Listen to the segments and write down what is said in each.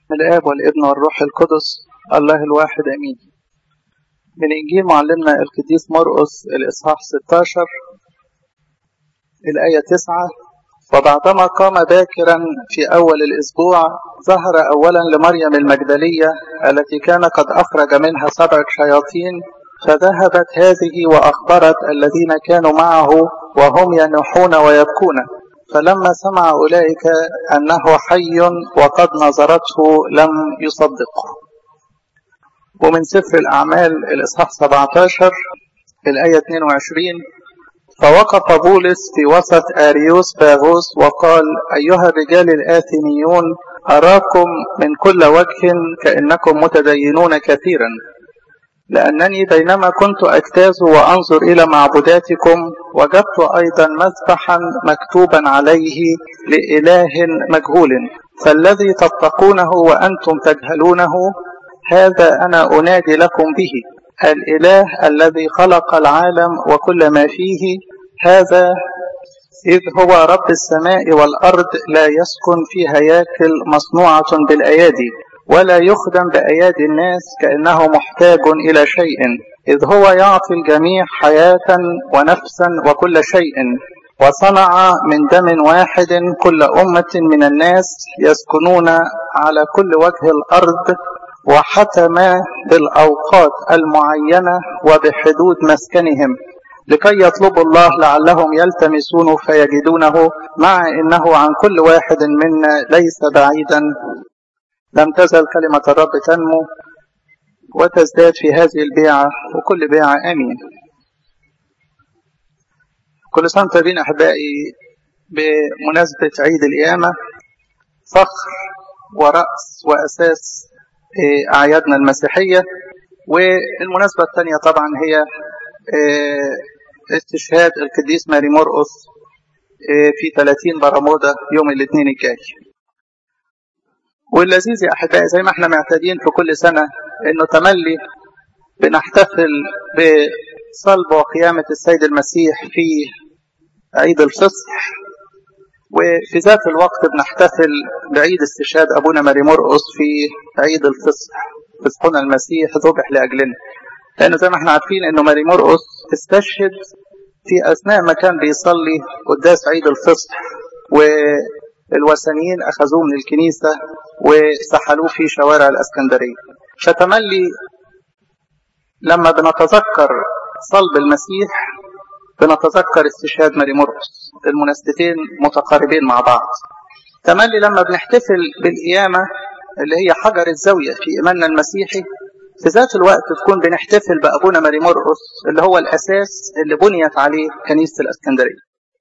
الآب والابن والروح القدس الله الواحد أمين من إنجيل معلمنا القديس مرقس الإصحاح 16 الآية 9 وبعدما قام باكرا في أول الأسبوع ظهر أولا لمريم المجدلية التي كان قد أخرج منها سبع شياطين فذهبت هذه وأخبرت الذين كانوا معه وهم ينوحون ويبكون فلما سمع أولئك أنه حي وقد نظرته لم يصدقه ومن سفر الأعمال الإصحاح 17 الآية 22 فوقف بولس في وسط آريوس باغوس وقال أيها الرجال الآثميون أراكم من كل وجه كأنكم متدينون كثيرا لأنني بينما كنت أجتاز وأنظر إلى معبوداتكم وجدت أيضا مذبحا مكتوبا عليه لإله مجهول فالذي تتقونه وأنتم تجهلونه هذا أنا أنادي لكم به الإله الذي خلق العالم وكل ما فيه هذا إذ هو رب السماء والأرض لا يسكن في هياكل مصنوعة بالأيادي ولا يخدم بأيادي الناس كأنه محتاج إلى شيء إذ هو يعطي الجميع حياة ونفسا وكل شيء وصنع من دم واحد كل أمة من الناس يسكنون على كل وجه الأرض وحتم بالأوقات المعينة وبحدود مسكنهم لكي يطلبوا الله لعلهم يلتمسونه فيجدونه مع إنه عن كل واحد منا ليس بعيدا لم تزل كلمة الرب تنمو وتزداد في هذه البيعة وكل بيعة آمين كل سنة طيبين أحبائي بمناسبة عيد القيامة فخر ورأس وأساس أعيادنا المسيحية والمناسبة الثانية طبعا هي استشهاد القديس ماري مرقس في 30 برمودا يوم الاثنين الجاي واللذيذ يا أحبائي زي ما احنا معتادين في كل سنة إنه تملي بنحتفل بصلب وقيامة السيد المسيح في عيد الفصح وفي ذات الوقت بنحتفل بعيد استشهاد أبونا ماري مرقس في عيد الفصح فصحنا المسيح ذبح لأجلنا لأنه زي ما احنا عارفين إنه ماري مرقس استشهد في أثناء ما كان بيصلي قداس عيد الفصح والوثنيين أخذوه من الكنيسة وسحلوه في شوارع الأسكندرية فتملي لما بنتذكر صلب المسيح بنتذكر استشهاد ماري مرقس المناسبتين متقاربين مع بعض تملي لما بنحتفل بالقيامة اللي هي حجر الزاوية في إيماننا المسيحي في ذات الوقت تكون بنحتفل بأبونا ماري مرقس اللي هو الأساس اللي بنيت عليه كنيسة الأسكندرية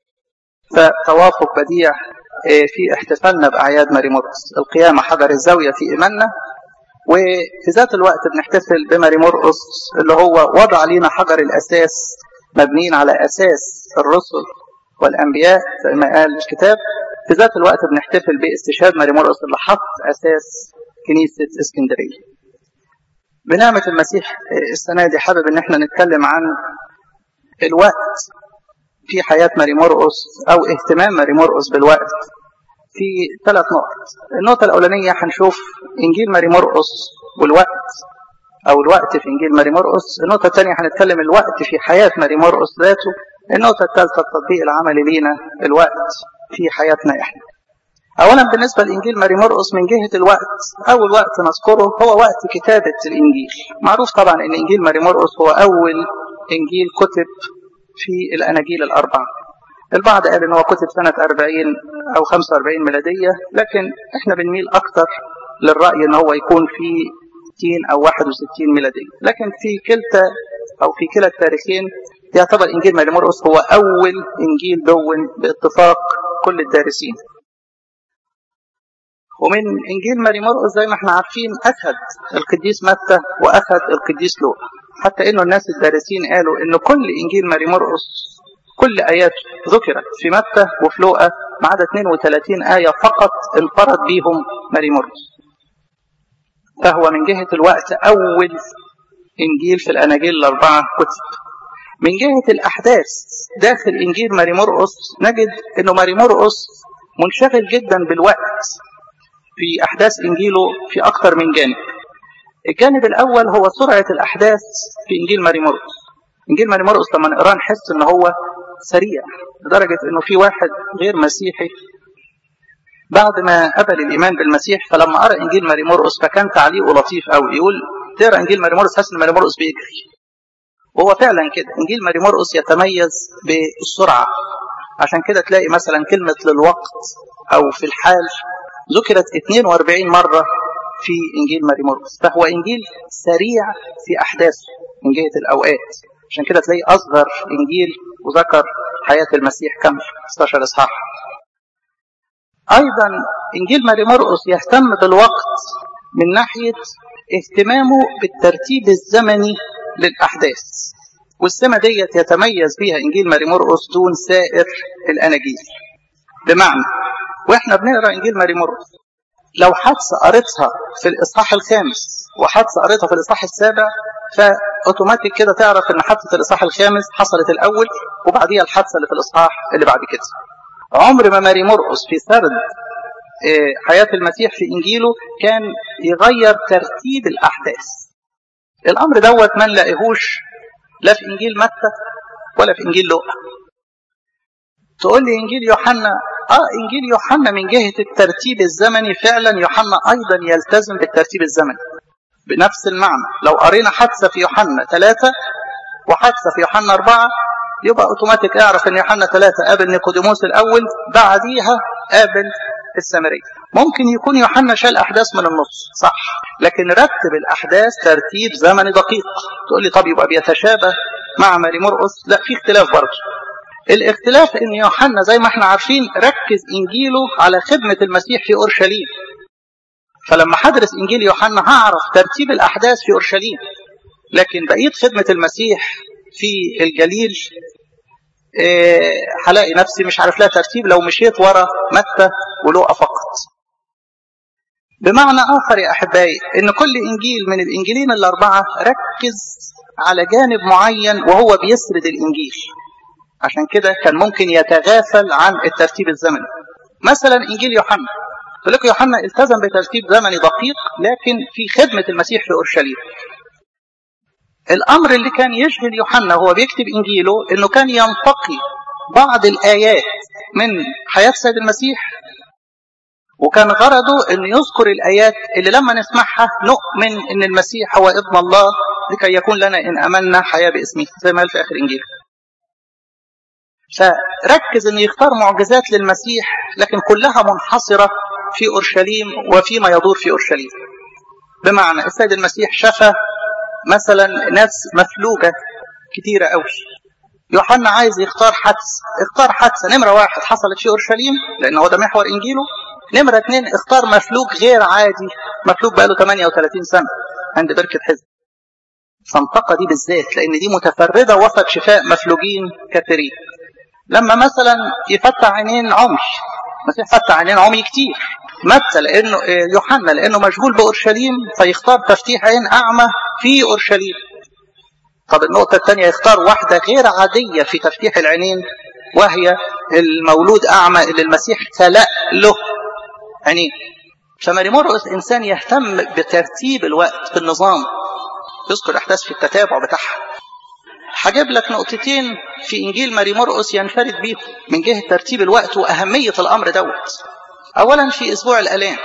فتوافق بديع في احتفالنا بأعياد ماري مرقس القيامة حجر الزاوية في إيماننا وفي ذات الوقت بنحتفل بماري مرقس اللي هو وضع لنا حجر الأساس مبنيين على أساس الرسل والأنبياء زي ما قال الكتاب في ذات الوقت بنحتفل باستشهاد ماري مرقس اللي حط أساس كنيسة اسكندرية بنعمة المسيح السنة دي حابب ان احنا نتكلم عن الوقت في حياة ماري مرقس او اهتمام ماري مرقس بالوقت في ثلاث نقط النقطة الأولانية هنشوف إنجيل ماري مرقس والوقت أو الوقت في إنجيل ماري مرقس النقطة الثانية هنتكلم الوقت في حياة ماري مرقس ذاته النقطة الثالثة التطبيق العملي لينا الوقت في حياتنا إحنا أولا بالنسبة لإنجيل ماري مرقس من جهة الوقت أول وقت نذكره هو وقت كتابة الإنجيل معروف طبعا أن إنجيل ماري مرقس هو أول إنجيل كتب في الأناجيل الأربعة البعض قال ان هو كتب سنة 40 أو 45 ميلادية لكن احنا بنميل أكتر للرأي ان هو يكون في 60 أو 61 ميلادية لكن في كلتا أو في كلا التاريخين يعتبر إنجيل ماري مرقس هو أول إنجيل دون باتفاق كل الدارسين ومن إنجيل ماري مرقس زي ما احنا عارفين أخذ القديس متى وأخذ القديس لوقا حتى إنه الناس الدارسين قالوا إن كل إنجيل ماري مرقس كل آيات ذكرت في متى وفي لوقا ما عدا 32 آية فقط انفرد بيهم ماري مرقس فهو من جهة الوقت أول إنجيل في الأناجيل الأربعة كتب من جهة الأحداث داخل إنجيل ماري مرقس نجد أنه ماري مرقس منشغل جدا بالوقت في أحداث إنجيله في أكثر من جانب الجانب الأول هو سرعة الأحداث في إنجيل ماري مرقس إنجيل ماري مرقس لما نقراه نحس إن هو سريع لدرجة إنه في واحد غير مسيحي بعد ما قبل الإيمان بالمسيح فلما قرأ إنجيل ماري مرقس فكان تعليقه لطيف قوي يقول تقرأ إنجيل ماري مرقس تحس إن ماري مرقس بيجري وهو فعلا كده إنجيل ماري مرقس يتميز بالسرعة عشان كده تلاقي مثلا كلمة للوقت أو في الحال ذكرت 42 مرة في إنجيل ماري مرقس فهو إنجيل سريع في أحداثه من جهة الأوقات عشان كده تلاقي أصغر إنجيل وذكر حياة المسيح كم 16 إصحاح أيضا إنجيل ماري مرقس يهتم بالوقت من ناحية اهتمامه بالترتيب الزمني للأحداث والسمة ديت يتميز بها إنجيل ماري مرقس دون سائر الأناجيل بمعنى وإحنا بنقرأ إنجيل ماري مرقس لو حادثة قريتها في الإصحاح الخامس وحادثة قريتها في الإصحاح السابع فأوتوماتيك كده تعرف إن حادثة الإصحاح الخامس حصلت الأول وبعديها الحادثة اللي في الإصحاح اللي بعد كده عمر ما ماري مرقس في سرد حياة المسيح في إنجيله كان يغير ترتيب الأحداث الأمر دوت ما نلاقيهوش لا في إنجيل متى ولا في إنجيل لوقا تقول لي إنجيل يوحنا آه إنجيل يوحنا من جهة الترتيب الزمني فعلا يوحنا أيضا يلتزم بالترتيب الزمني بنفس المعنى لو قرينا حادثة في يوحنا ثلاثة وحادثة في يوحنا أربعة يبقى اوتوماتيك اعرف ان يوحنا ثلاثة قابل نيقوديموس الاول بعديها قابل السامرية ممكن يكون يوحنا شال احداث من النص صح لكن رتب الاحداث ترتيب زمني دقيق تقول لي طب يبقى بيتشابه مع ماري مرقس لا في اختلاف برضه الاختلاف ان يوحنا زي ما احنا عارفين ركز انجيله على خدمة المسيح في اورشليم فلما هدرس انجيل يوحنا هعرف ترتيب الاحداث في اورشليم لكن بقيه خدمه المسيح في الجليل هلاقي إيه نفسي مش عارف لها ترتيب لو مشيت ورا متى ولوقا فقط بمعنى آخر يا أحبائي إن كل إنجيل من الإنجيلين الأربعة ركز على جانب معين وهو بيسرد الإنجيل عشان كده كان ممكن يتغافل عن الترتيب الزمني مثلا إنجيل يوحنا قلت لكم يوحنا التزم بترتيب زمني دقيق لكن في خدمة المسيح في أورشليم الأمر اللي كان يشغل يوحنا وهو بيكتب إنجيله إنه كان ينتقي بعض الآيات من حياة سيد المسيح وكان غرضه أن يذكر الآيات اللي لما نسمعها نؤمن أن المسيح هو ابن الله لكي يكون لنا إن أمنا حياة باسمه زي ما قال في آخر إنجيل فركز أن يختار معجزات للمسيح لكن كلها منحصرة في أورشليم وفيما يدور في أورشليم بمعنى السيد المسيح شفى مثلا ناس مفلوجة كتيرة قوي يوحنا عايز يختار حدث اختار حادثة نمرة واحد حصلت في أورشليم لأن هو ده محور إنجيله نمرة اثنين اختار مفلوج غير عادي مفلوج بقاله 38 سنة عند بركة حزب فانطقة دي بالذات لأن دي متفردة وسط شفاء مفلوجين كثيرين لما مثلا يفتح عينين عمي المسيح فتح عينين عمي كتير متى لانه يوحنا لانه مشغول باورشليم فيختار تفتيح عين اعمى في اورشليم طب النقطة الثانية يختار واحدة غير عادية في تفتيح العينين وهي المولود أعمى اللي المسيح خلق له عينين فماري مرقس إنسان يهتم بترتيب الوقت بالنظام يذكر الأحداث في التتابع بتاعها هجيب لك نقطتين في إنجيل ماري مرقس ينفرد بيهم من جهة ترتيب الوقت وأهمية الأمر دوت أولا في أسبوع الآلام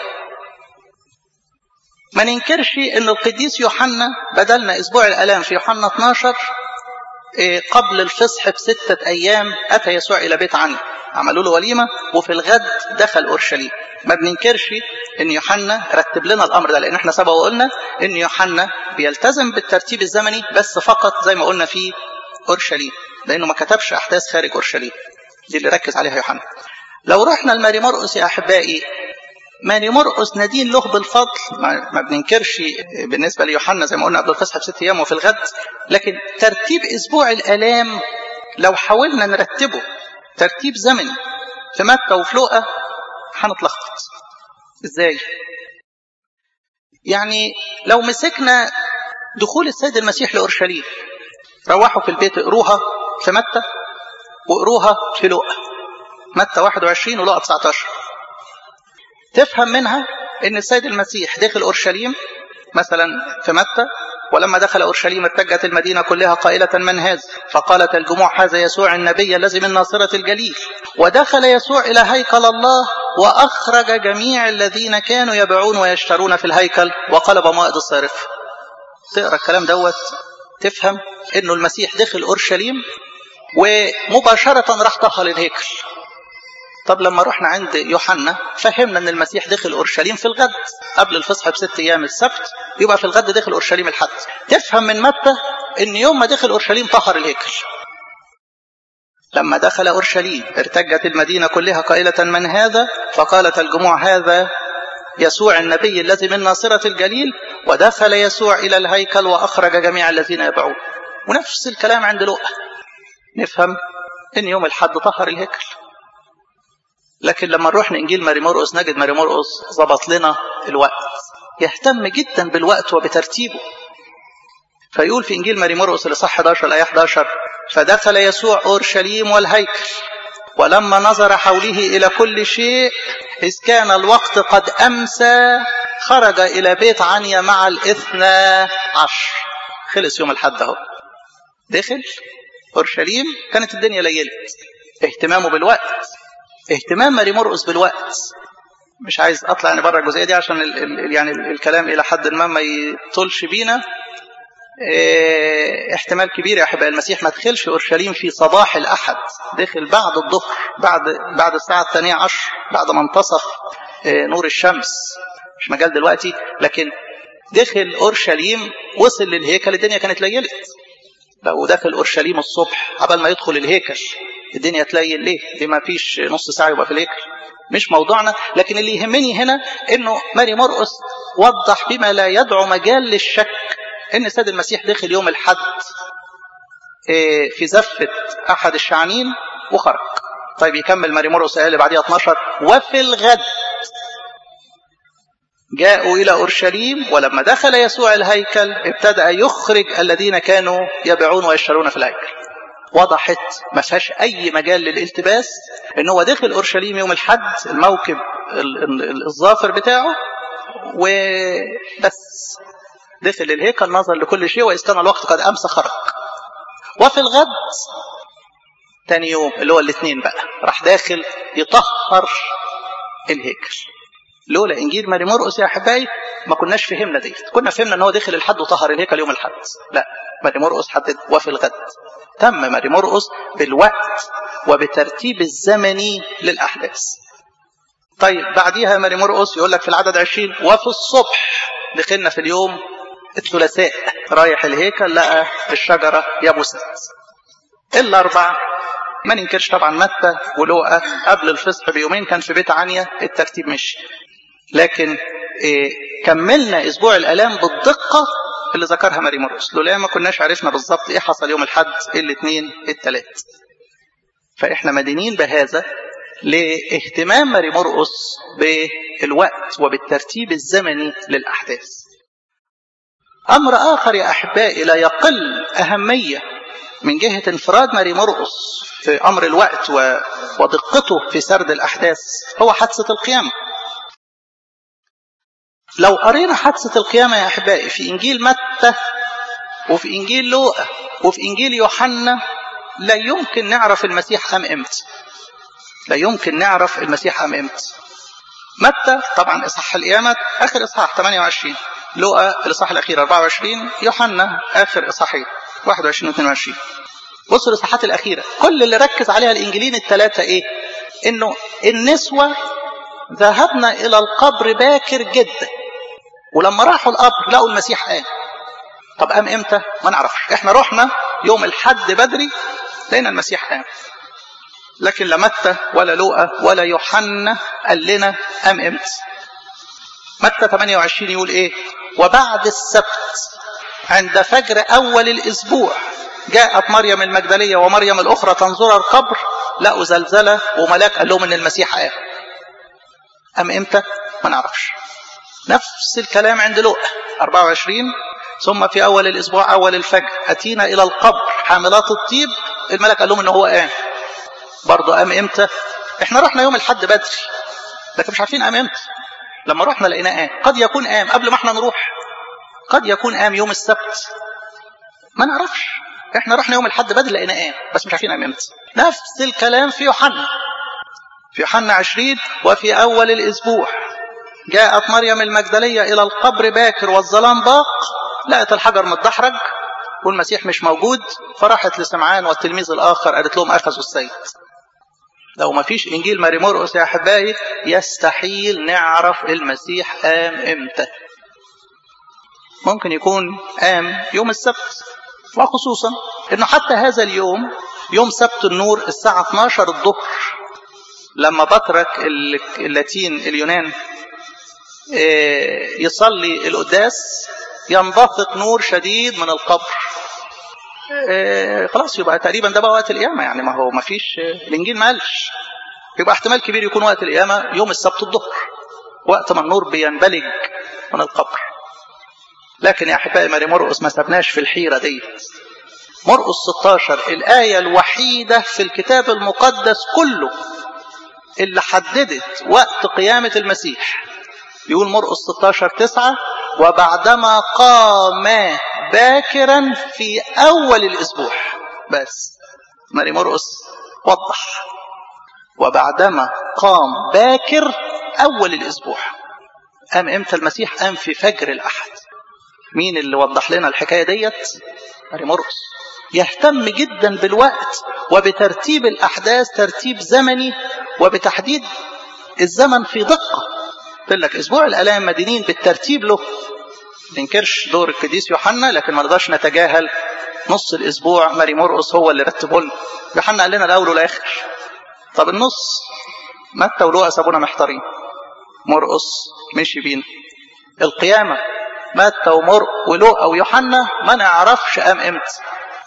ما ننكرش أن القديس يوحنا بدلنا أسبوع الآلام في يوحنا 12 قبل الفصح بستة أيام أتى يسوع إلى بيت عني عملوا له وليمة وفي الغد دخل أورشليم ما بننكرش ان يوحنا رتب لنا الامر ده لان احنا سبق وقلنا ان يوحنا بيلتزم بالترتيب الزمني بس فقط زي ما قلنا في اورشليم لانه ما كتبش احداث خارج اورشليم دي اللي ركز عليها يوحنا لو رحنا لماري مرقس يا احبائي ماري مرقس ندين له بالفضل ما بننكرش بالنسبه ليوحنا زي ما قلنا قبل الفصح بست ايام وفي الغد لكن ترتيب اسبوع الالام لو حاولنا نرتبه ترتيب زمني في متى وفي لوقا هنتلخبط ازاي يعني لو مسكنا دخول السيد المسيح لاورشليم روحوا في البيت اقروها في متى واقروها في لوقا متى 21 ولوقا 19 تفهم منها ان السيد المسيح دخل اورشليم مثلا في متى ولما دخل اورشليم اتجهت المدينه كلها قائله من هذا فقالت الجموع هذا يسوع النبي الذي من ناصره الجليل ودخل يسوع الى هيكل الله واخرج جميع الذين كانوا يبيعون ويشترون في الهيكل وقلب مائد الصارف تقرا الكلام دوت تفهم انه المسيح دخل اورشليم ومباشره راح طهر الهيكل طب لما رحنا عند يوحنا فهمنا ان المسيح دخل اورشليم في الغد قبل الفصح بست ايام السبت يبقى في الغد دخل اورشليم الحد تفهم من متى ان يوم ما دخل اورشليم طهر الهيكل لما دخل اورشليم ارتجت المدينه كلها قائله من هذا فقالت الجموع هذا يسوع النبي الذي من ناصره الجليل ودخل يسوع الى الهيكل واخرج جميع الذين يبيعون ونفس الكلام عند لؤى نفهم ان يوم الحد طهر الهيكل لكن لما نروح لانجيل ماري مرقس نجد ماري مرقس ظبط لنا الوقت يهتم جدا بالوقت وبترتيبه فيقول في انجيل ماري مرقس الاصحاح 11 الايه 11 فدخل يسوع اورشليم والهيكل ولما نظر حوله الى كل شيء اذ كان الوقت قد امسى خرج الى بيت عنيا مع الاثنى عشر خلص يوم الحد اهو دخل اورشليم كانت الدنيا ليلت اهتمامه بالوقت اهتمام ماري مرقس بالوقت مش عايز اطلع يعني بره الجزئيه دي عشان ال ال يعني الكلام الى حد ما ما يطولش بينا اه احتمال كبير يا احبائي المسيح ما دخلش اورشليم في صباح الاحد دخل بعد الظهر بعد بعد الساعه الثانيه عشر بعد ما انتصف اه نور الشمس مش مجال دلوقتي لكن دخل اورشليم وصل للهيكل الدنيا كانت ليلت لو دخل اورشليم الصبح قبل ما يدخل الهيكل الدنيا تليل ليه؟ دي ما فيش نص ساعه يبقى في الهيكل مش موضوعنا لكن اللي يهمني هنا انه ماري مرقس وضح بما لا يدعو مجال للشك ان السيد المسيح دخل يوم الحد في زفه احد الشعنين وخرج طيب يكمل ماري مرقس اللي بعديها 12 وفي الغد جاءوا إلى أورشليم ولما دخل يسوع الهيكل ابتدأ يخرج الذين كانوا يبيعون ويشترون في الهيكل وضحت ما فيهاش أي مجال للالتباس إن هو دخل أورشليم يوم الحد الموكب الظافر بتاعه وبس دخل الهيكل نظر لكل شيء وإذ كان الوقت قد أمس خرج وفي الغد تاني يوم اللي هو الاثنين بقى راح داخل يطهر الهيكل لولا انجيل ماري مرقس يا احبائي ما كناش فهمنا دي كنا فهمنا ان هو دخل الحد وطهر الهيكل يوم الحد لا ماري مرقس حدد وفي الغد تم ماري مرقس بالوقت وبترتيب الزمني للاحداث طيب بعديها ماري مرقس يقول لك في العدد 20 وفي الصبح دخلنا في اليوم الثلاثاء رايح الهيكل لقى الشجره يبست الاربع ما ننكرش طبعا متى ولوقا قبل الفصح بيومين كان في بيت عنيا الترتيب مشي لكن إيه كملنا اسبوع الالام بالدقه اللي ذكرها ماري مرقس لولا ما كناش عرفنا بالظبط ايه حصل يوم الاحد الاثنين الثلاث فاحنا مدينين بهذا لاهتمام ماري مرقس بالوقت وبالترتيب الزمني للاحداث امر اخر يا احبائي لا يقل اهميه من جهه انفراد ماري مرقس في امر الوقت ودقته في سرد الاحداث هو حادثه القيامه لو قرينا حادثة القيامة يا أحبائي في إنجيل متى وفي إنجيل لوقا وفي إنجيل يوحنا لا يمكن نعرف المسيح أم إمتى لا يمكن نعرف المسيح أم إمتى متى طبعا إصحاح القيامة آخر إصحاح 28 لوقا الإصحاح الأخير 24 يوحنا آخر إصحاحين 21 و 22 بصوا الإصحاحات الأخيرة كل اللي ركز عليها الإنجيلين الثلاثة إيه؟ إنه النسوة ذهبنا إلى القبر باكر جدا ولما راحوا القبر لقوا المسيح قام طب قام امتى ما نعرفش احنا رحنا يوم الحد بدري لقينا المسيح قام لكن لا متى ولا لوقا ولا يوحنا قال لنا قام امتى متى 28 يقول ايه وبعد السبت عند فجر اول الاسبوع جاءت مريم المجدليه ومريم الاخرى تنظر القبر لقوا زلزله وملاك قال لهم ان المسيح قام قام امتى ما نعرفش نفس الكلام عند لوقا 24 ثم في اول الاسبوع اول الفجر اتينا الى القبر حاملات الطيب الملك قال لهم ان هو قام برضه قام امتى احنا رحنا يوم الحد بدري لكن مش عارفين قام امتى لما رحنا لقيناه قام قد يكون قام قبل ما احنا نروح قد يكون قام يوم السبت ما نعرفش احنا رحنا يوم الحد بدري لقيناه قام بس مش عارفين قام امتى نفس الكلام في يوحنا في يوحنا 20 وفي اول الاسبوع جاءت مريم المجدلية إلى القبر باكر والظلام ضاق لقت الحجر متدحرج والمسيح مش موجود فراحت لسمعان والتلميذ الآخر قالت لهم أخذوا السيد لو ما فيش إنجيل ماري مرقس يا أحبائي يستحيل نعرف المسيح قام إمتى ممكن يكون قام يوم السبت وخصوصا انه حتى هذا اليوم يوم سبت النور الساعة 12 الظهر لما بطرك اللاتين اليونان يصلي القداس ينبثق نور شديد من القبر خلاص يبقى تقريبا ده بقى وقت القيامة يعني ما هو ما فيش الإنجيل ما قالش يبقى احتمال كبير يكون وقت القيامة يوم السبت الظهر وقت ما النور بينبلج من القبر لكن يا أحبائي ماري مرقس ما سبناش في الحيرة دي مرقس 16 الآية الوحيدة في الكتاب المقدس كله اللي حددت وقت قيامة المسيح يقول مرقس 16 9 وبعدما قام باكرا في أول الأسبوع بس ماري مرقس وضح وبعدما قام باكر أول الأسبوع قام إمتى المسيح قام في فجر الأحد مين اللي وضح لنا الحكاية ديت ماري مرقس يهتم جدا بالوقت وبترتيب الأحداث ترتيب زمني وبتحديد الزمن في دقة قلت لك اسبوع الالام مدينين بالترتيب له ننكرش دور القديس يوحنا لكن ما نقدرش نتجاهل نص الاسبوع ماري مرقس هو اللي رتبه لنا يوحنا قال لنا الاول والاخر طب النص متى ولوقا سابونا محتارين مرقس مشي بينا القيامه متى ومرق ولوقا ويوحنا ما نعرفش قام امتى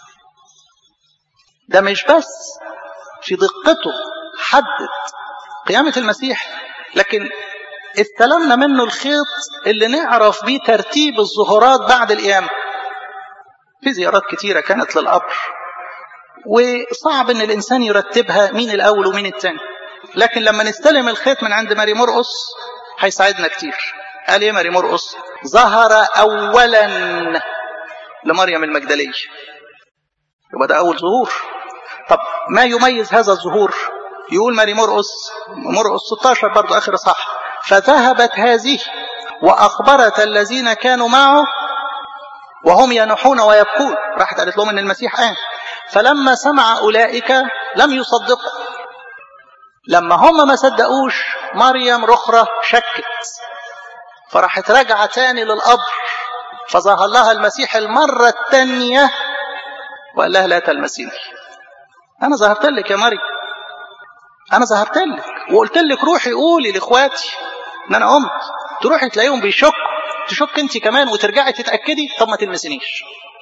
ده مش بس في دقته حدد قيامه المسيح لكن استلمنا منه الخيط اللي نعرف بيه ترتيب الظهورات بعد القيامة في زيارات كتيرة كانت للقبر وصعب ان الانسان يرتبها مين الاول ومين الثاني لكن لما نستلم الخيط من عند ماري مرقس هيساعدنا كتير قال ايه ماري مرقس ظهر اولا لمريم المجدلية يبقى ده اول ظهور طب ما يميز هذا الظهور يقول ماري مرقس مرقس 16 برضه اخر صح فذهبت هذه وأخبرت الذين كانوا معه وهم ينحون ويبكون راحت قالت لهم ان المسيح قام فلما سمع اولئك لم يصدقوا لما هم ما صدقوش مريم رخرة شكت فراحت راجعة تاني للقبر فظهر لها المسيح المرة الثانية وقال لها لا تلمسيني أنا ظهرت لك يا مريم أنا ظهرت لك وقلت لك روحي قولي لإخواتي إن أنا قمت تروحي تلاقيهم بيشكوا تشك أنت كمان وترجعي تتأكدي طب ما تلمسنيش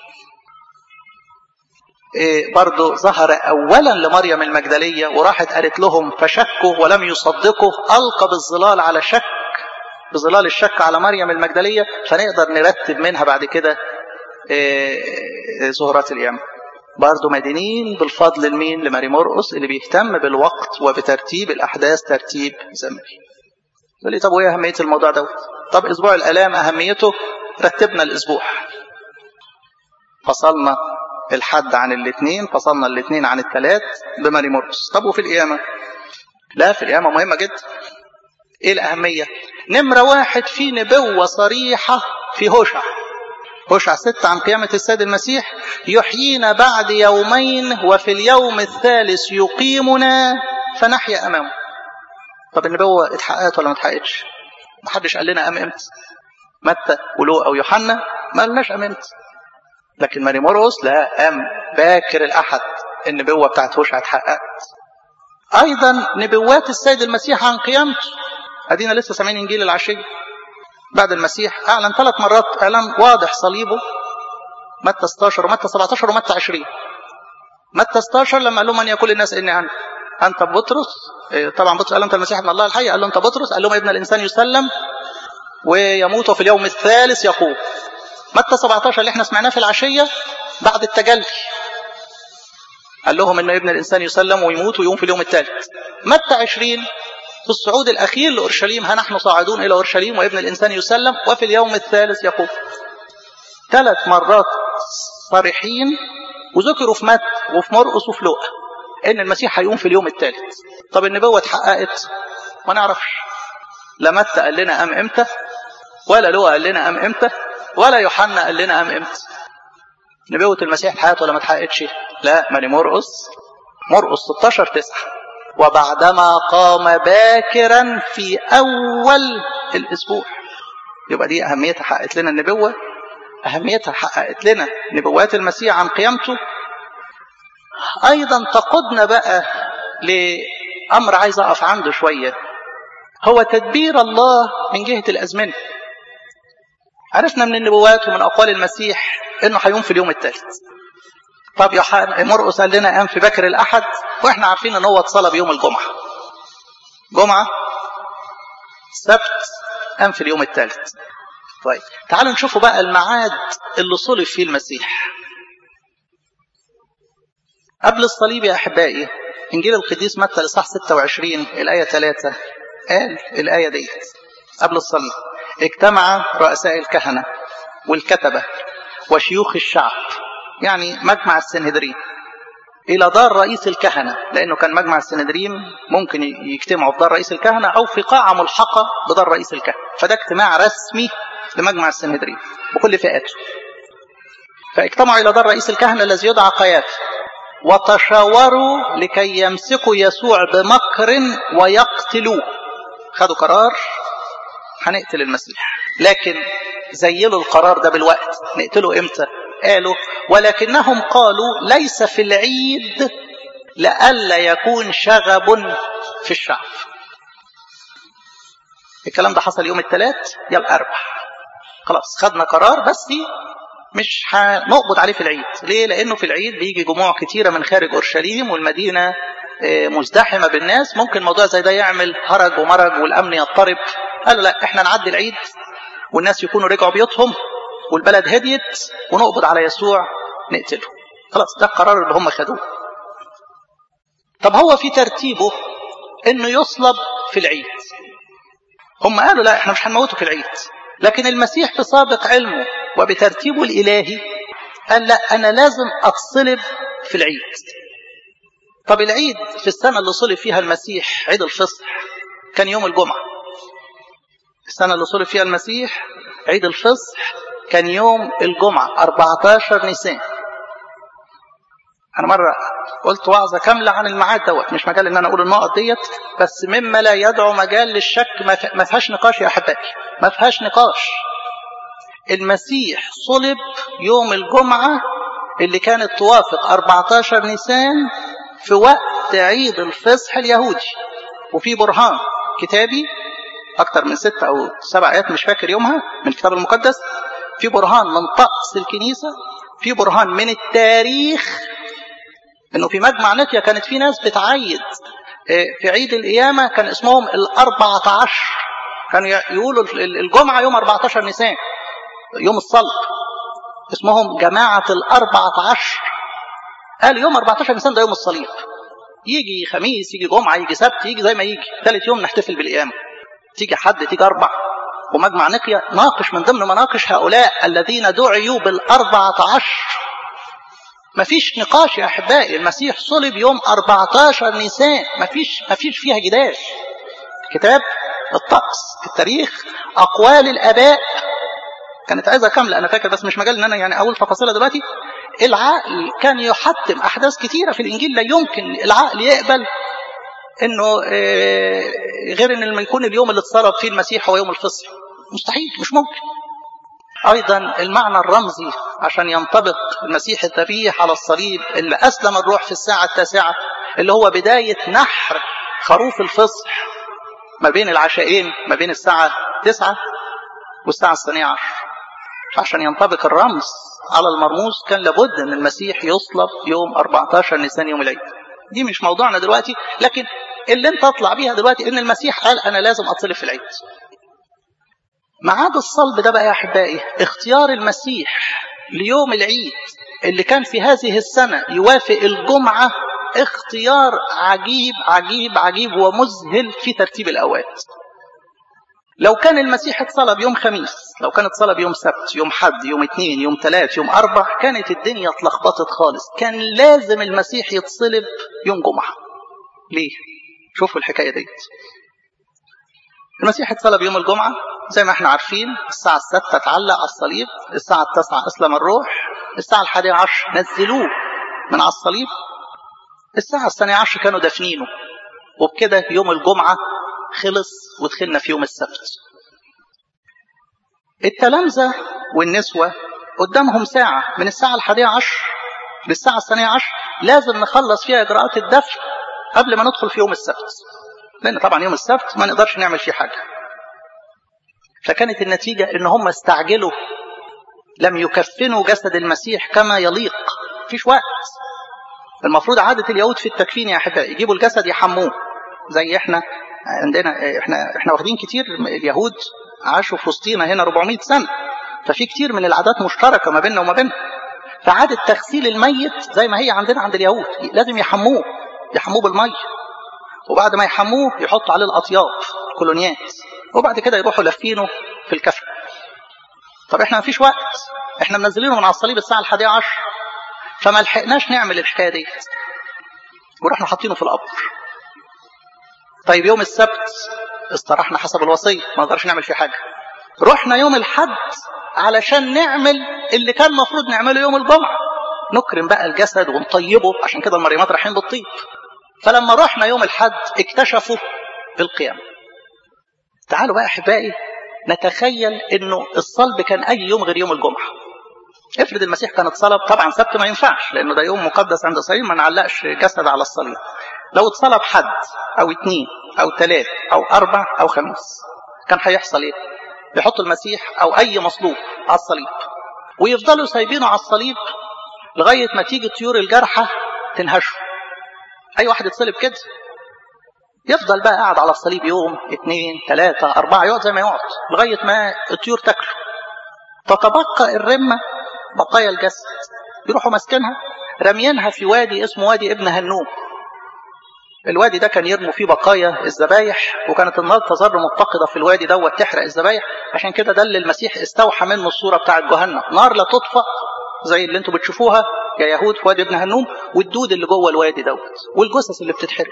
إيه برضه ظهر أولا لمريم المجدلية وراحت قالت لهم فشكوا ولم يصدقوا ألقى بالظلال على شك بظلال الشك على مريم المجدلية فنقدر نرتب منها بعد كده إيه ظهورات القيامة برضه مدينين بالفضل لمين لماري مرقس اللي بيهتم بالوقت وبترتيب الأحداث ترتيب زمني يقول لي طب وإيه أهمية الموضوع دوت طب أسبوع الآلام أهميته رتبنا الأسبوع فصلنا الحد عن الاثنين فصلنا الاثنين عن الثلاث بماري مرقس طب وفي القيامة لا في القيامة مهمة جدا ايه الأهمية نمرة واحد في نبوة صريحة في هوشع هوشع ستة عن قيامة السيد المسيح يحيينا بعد يومين وفي اليوم الثالث يقيمنا فنحيا أمامه طب النبوة اتحققت ولا ما اتحققتش محدش قال لنا أم امتى متى ولوقا ويوحنا ما قالناش أم امتى لكن ماري مرقس لا أم باكر الأحد النبوة بتاعت هوشع اتحققت أيضا نبوات السيد المسيح عن قيامته أدينا لسه سامعين إنجيل العشية بعد المسيح أعلن ثلاث مرات إعلان واضح صليبه متى 16 ومتى 17 ومتى 20 متى 16 لما قال لهم من يقول الناس إني أنا أنت بطرس طبعا بطرس قال له أنت المسيح ابن الله الحي قال له أنت بطرس قال لهم ابن الإنسان يسلم ويموت في اليوم الثالث يقوم متى 17 اللي احنا سمعناه في العشية بعد التجلي قال لهم ان ابن الانسان يسلم ويموت ويقوم في اليوم الثالث متى 20 في الصعود الأخير لأورشليم ها نحن صاعدون إلى أورشليم وابن الإنسان يسلم وفي اليوم الثالث يقوم ثلاث مرات صريحين وذكروا في مت وفي مرقس وفي لقا ان المسيح هيقوم في اليوم الثالث طب النبوه اتحققت ما نعرفش لا متى قال لنا قام امتى ولا لوقا قال لنا قام امتى ولا يوحنا قال لنا قام امتى نبوه المسيح اتحققت ولا ما اتحققتش لا ماني مرقس مرقس 16 9 وبعدما قام باكرا في اول الاسبوع يبقى دي اهميتها حققت لنا النبوه أهميتها حققت لنا نبوات المسيح عن قيامته أيضا تقودنا بقى لأمر عايز أقف عنده شوية هو تدبير الله من جهة الأزمنة عرفنا من النبوات ومن أقوال المسيح إنه هيقوم في اليوم الثالث طب يوحنا مرقس قال لنا قام في بكر الأحد وإحنا عارفين إن هو اتصلى بيوم الجمعة جمعة سبت قام في اليوم الثالث طيب تعالوا نشوفوا بقى الميعاد اللي صلب فيه المسيح قبل الصليب يا احبائي انجيل القديس متى الاصحاح 26 الايه 3 قال الايه ديت قبل الصليب اجتمع رؤساء الكهنه والكتبه وشيوخ الشعب يعني مجمع السنهدرين الى دار رئيس الكهنه لانه كان مجمع السنهدرين ممكن يجتمعوا في دار رئيس الكهنه او في قاعه ملحقه بدار رئيس الكهنه فده اجتماع رسمي لمجمع السنهدرين بكل فئاته فاجتمعوا إلى دار رئيس الكهنة الذي يدعى قيافة وتشاوروا لكي يمسكوا يسوع بمكر ويقتلوه خدوا قرار هنقتل المسيح لكن زيلوا القرار ده بالوقت نقتله امتى قالوا ولكنهم قالوا ليس في العيد لئلا يكون شغب في الشعب الكلام ده حصل يوم الثلاث يا الاربع خلاص خدنا قرار بس مش هنقبض عليه في العيد ليه لانه في العيد بيجي جموع كتيره من خارج اورشليم والمدينه مزدحمه بالناس ممكن موضوع زي ده يعمل هرج ومرج والامن يضطرب قالوا لا احنا نعدي العيد والناس يكونوا رجعوا بيوتهم والبلد هديت ونقبض على يسوع نقتله خلاص ده القرار اللي هم خدوه طب هو في ترتيبه انه يصلب في العيد هم قالوا لا احنا مش هنموته في العيد لكن المسيح في سابق علمه وبترتيبه الإلهي قال لا أنا لازم أتصلب في العيد طب العيد في السنة اللي صلب فيها المسيح عيد الفصح كان يوم الجمعة السنة اللي صلب فيها المسيح عيد الفصح كان يوم الجمعة 14 نيسان أنا مرة قلت وعظة كاملة عن الميعاد دوت مش مجال إن أنا أقول النقط ديت بس مما لا يدعو مجال للشك ما فيهاش نقاش يا أحبائي ما فيهاش نقاش المسيح صلب يوم الجمعة اللي كانت توافق 14 نيسان في وقت عيد الفصح اليهودي وفي برهان كتابي أكثر من ستة أو سبع آيات مش فاكر يومها من الكتاب المقدس في برهان من طقس الكنيسة في برهان من التاريخ انه في مجمع نتيا كانت في ناس بتعيد في عيد القيامة كان اسمهم الأربعة عشر كانوا يقولوا الجمعة يوم 14 نيسان يوم الصلب اسمهم جماعة الأربعة عشر قال يوم 14 نيسان ده يوم الصليب يجي خميس يجي جمعة يجي سبت يجي زي ما يجي ثالث يوم نحتفل بالقيامة تيجي حد تيجي أربع ومجمع نقيا ناقش من ضمن مناقش هؤلاء الذين دعيوا بالأربعة عشر مفيش نقاش يا أحبائي المسيح صلب يوم 14 نيسان مفيش, مفيش فيها جدال كتاب الطقس التاريخ أقوال الآباء كانت عايزة كاملة أنا فاكر بس مش مجال إن أنا يعني أقول تفاصيلها دلوقتي العقل كان يحتم أحداث كتيرة في الإنجيل لا يمكن العقل يقبل إنه غير إن لما يكون اليوم اللي اتصلب فيه المسيح هو يوم الفصح مستحيل مش ممكن أيضا المعنى الرمزي عشان ينطبق المسيح الذبيح على الصليب اللي أسلم الروح في الساعة التاسعة اللي هو بداية نحر خروف الفصح ما بين العشاءين ما بين الساعة تسعة والساعة الثانية عشر عشان ينطبق الرمز على المرموز كان لابد أن المسيح يصلب يوم 14 نيسان يوم العيد دي مش موضوعنا دلوقتي لكن اللي انت اطلع بيها دلوقتي ان المسيح قال انا لازم اتصلب في العيد ميعاد الصلب ده بقى يا احبائي اختيار المسيح ليوم العيد اللي كان في هذه السنة يوافق الجمعة اختيار عجيب عجيب عجيب ومذهل في ترتيب الأوقات لو كان المسيح اتصلب يوم خميس لو كان اتصلب يوم سبت يوم حد يوم اثنين يوم ثلاث يوم أربع كانت الدنيا اتلخبطت خالص كان لازم المسيح يتصلب يوم جمعة ليه؟ شوفوا الحكاية ديت المسيح اتصلب يوم الجمعة زي ما احنا عارفين الساعة الستة اتعلق على الصليب الساعة التاسعة أسلم الروح الساعة الحادية عشر نزلوه من على الصليب الساعة الثانية عشر كانوا دافنينه وبكده يوم الجمعة خلص ودخلنا في يوم السبت التلامذة والنسوة قدامهم ساعة من الساعة الحادية عشر للساعة الثانية عشر لازم نخلص فيها إجراءات الدفن قبل ما ندخل في يوم السبت لأن طبعا يوم السبت ما نقدرش نعمل فيه حاجة فكانت النتيجة إن هم استعجلوا لم يكفنوا جسد المسيح كما يليق فيش وقت المفروض عادة اليهود في التكفين يا أحبائي يجيبوا الجسد يحموه زي احنا عندنا احنا احنا واخدين كتير اليهود عاشوا في وسطينا هنا 400 سنة ففي كتير من العادات مشتركة ما بيننا وما بينهم فعادة تغسيل الميت زي ما هي عندنا عند اليهود لازم يحموه يحموه بالمية وبعد ما يحموه يحطوا عليه الأطياب الكولونيات وبعد كده يروحوا لافينه في الكفن طب احنا مفيش وقت احنا منزلينه من على الصليب الساعة الحادية عشر فما لحقناش نعمل الحكاية دي ورحنا حاطينه في القبر طيب يوم السبت استراحنا حسب الوصية ما نقدرش نعمل فيه حاجة رحنا يوم الحد علشان نعمل اللي كان المفروض نعمله يوم الجمعة نكرم بقى الجسد ونطيبه عشان كده المريمات رايحين بالطيب فلما رحنا يوم الحد اكتشفوا القيامة تعالوا بقى احبائي نتخيل انه الصلب كان اي يوم غير يوم الجمعة افرض المسيح كان اتصلب طبعا سبت ما ينفعش لانه ده يوم مقدس عند الصليب ما نعلقش جسد على الصليب لو اتصلب حد او اثنين او ثلاث او اربع او خميس كان هيحصل ايه يحطوا المسيح او اي مصلوب على الصليب ويفضلوا سايبينه على الصليب لغايه ما تيجي طيور الجرحى تنهشه اي واحد يتصلب كده يفضل بقى قاعد على الصليب يوم اثنين ثلاثة أربعة يقعد زي ما يقعد لغاية ما الطيور تاكله تتبقى الرمة بقايا الجسد يروحوا ماسكينها رميينها في وادي اسمه وادي ابن هنوم الوادي ده كان يرموا فيه بقايا الذبايح وكانت النار تظل متقدة في الوادي دوت تحرق الذبايح عشان كده ده اللي المسيح استوحى منه الصورة بتاعة جهنم نار لا تطفأ زي اللي انتوا بتشوفوها يا يهود في وادي ابن هنوم والدود اللي جوه الوادي دوت والجثث اللي بتتحرق